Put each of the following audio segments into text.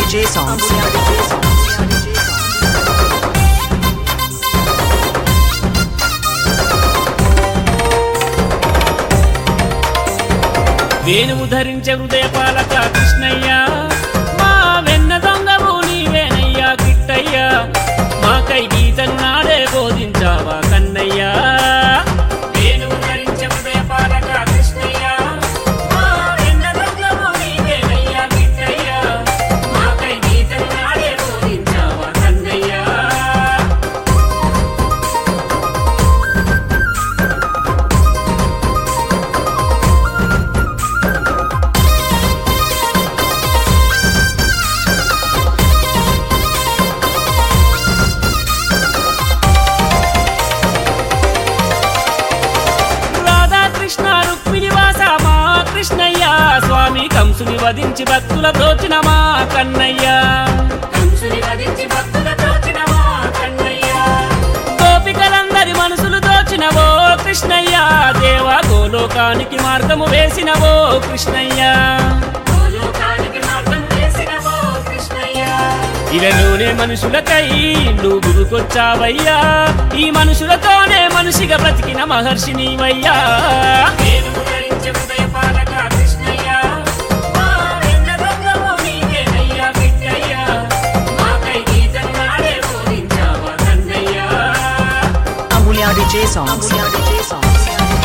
DJ songs. వేణువు ధరించే హృదయ పాలక కృష్ణయ్య మా వెన్న దొంగవు నీవేనయ్యా కిట్టయ్య మాకై గీతను నాడే బోధించావా కన్నయ్య వేణువు ధరించే హృదయ పాలక కృష్ణయ్య మా వెన్న దొంగవు నీవేనయ్యా కిట్టయ్య మాకై గీతను నాడే బోధించావా కన్నయ్య రాధాకృష్ణ రుక్మిణి వాస మా కృష్ణయ్య స్వామి కంసుని వధించి భక్తుల దోచిన మా కన్నయ్య కంసుని వధించి భక్తుల దోచిన మా కన్నయ్య గోపికలందరి మనసులు దోచినవో కృష్ణయ్య దేవ గోలోకానికి మార్గము వేసినవో కృష్ణయ్య గోలోకానికి మార్గము వేసినవో కృష్ణయ్య ఇలలోనే మనుషులకై నువ్వు గురుకొచ్చావయ్యా ఈ మనుషులతోనే మనిషిగా బ్రతికిన మహర్షి నీవయ్యా Amulya DJ songs. DJ songs.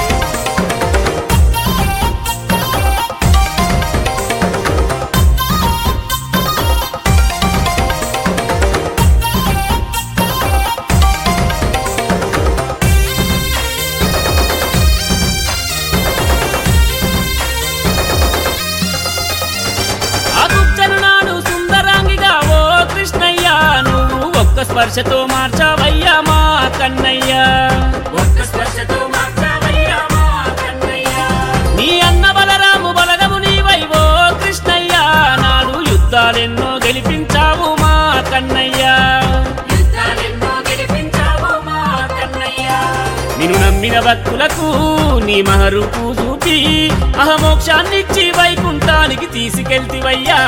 ఆ గుప్తను నాడు సుందరాంగిగా ఓ కృష్ణయ్య నువ్వు ఒక్క స్పర్శతో మార్చావయ్యా మా కన్నయ్య ఒక్క స్పర్శతో మార్చావయ్యా మా కన్నయ్య నీ అన్న బలరాము బలగము నీవై ఓ కృష్ణయ్య నాడు యుద్ధాలెన్నో గెలిపించావు మా కన్నయ్య యుద్ధాలెన్నో గెలిపించావు మా కన్నయ్య నిన్ను నమ్మిన భక్తులకు నీ మహరూపు చూపి అహమోక్షాన్నిచ్చి వైకుంఠానికి తీసుకెళ్తివయ్యా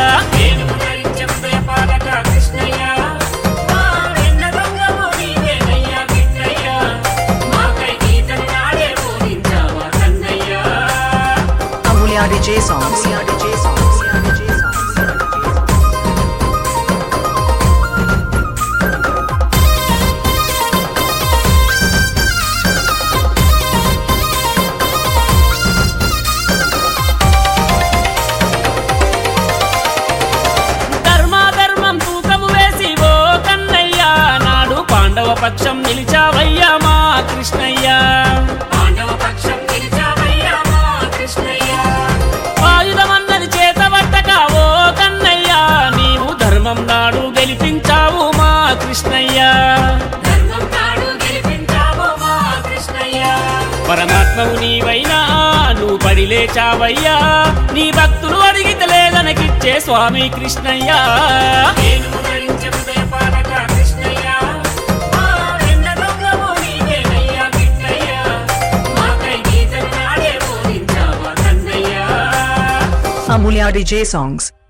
Amulya DJ songs. DJ songs. DJ songs. ధర్మాధర్మం తూకము వేసి ఓ కన్నయ్య నాడు పాండవ పక్షం నిలిచావయ్యా మా కృష్ణయ్య పాండవ పక్షం నిలిచావయ్యా మా కృష్ణయ్య ఆయుధమన్నది చేతబట్టక ఓ కన్నయ్య నీవు ధర్మం నాడు గెలిపించావు మా కృష్ణయ్య ధర్మం నాడు గెలిపించావు మా కృష్ణయ్య పరమాత్మవు నీవైనా నువ్వు పడి లేచావయ్యా నీ భక్తులు అడిగితే లేదనకిచ్చే స్వామి కృష్ణయ్య Amulya DJ songs.